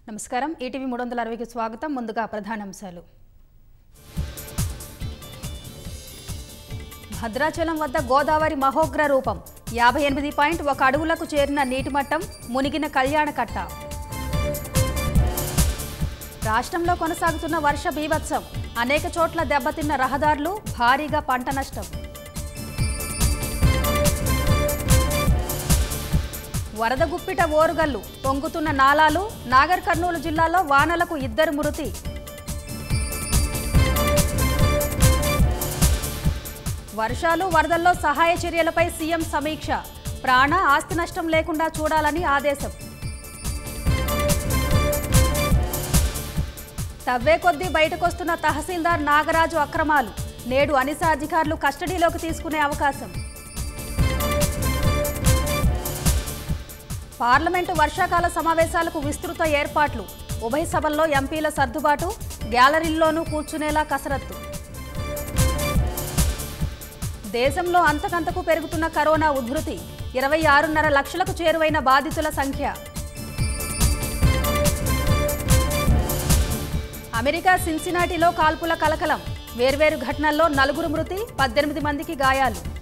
నమస్కారం ఈటీవీ మూడు వందల అరవైకి స్వాగతం ముందుగా ప్రధానాంశాలు భద్రాచలం వద్ద గోదావరి మహోగ్ర రూపం యాభై ఎనిమిది పాయింట్ ఒక అడుగులకు చేరిన నీటి మట్టం మునిగిన కళ్యాణ కట్ట రాష్ట్రంలో కొనసాగుతున్న వర్ష బీభత్సం అనేక చోట్ల దెబ్బతిన్న రహదారులు భారీగా పంట నష్టం వరద గుప్పిట ఓరుగల్లు పొంగుతున్న నాలాలు నాగర్ కర్నూలు జిల్లాలో వానలకు ఇద్దరు మృతి వర్షాలు వరదల్లో సహాయ చర్యలపై సీఎం సమీక్ష ప్రాణ ఆస్తి నష్టం లేకుండా చూడాలని ఆదేశం తవ్వే కొద్దీ బయటకొస్తున్న తహసీల్దార్ నాగరాజు అక్రమాలు నేడు అనిసా అధికారులు కస్టడీలోకి తీసుకునే అవకాశం పార్లమెంటు వర్షాకాల సమావేశాలకు విస్తృత ఏర్పాట్లు ఉభయ సభల్లో ఎంపీల సర్దుబాటు గ్యాలరీల్లోనూ కూర్చునేలా కసరత్తు దేశంలో అంతకంతకు పెరుగుతున్న కరోనా ఉధృతి ఇరవై ఆరున్నర లక్షలకు చేరువైన బాధితుల సంఖ్య అమెరికా సిన్సినాటిలో కాల్పుల కలకలం వేర్వేరు ఘటనల్లో నలుగురు మృతి పద్దెనిమిది మందికి గాయాలు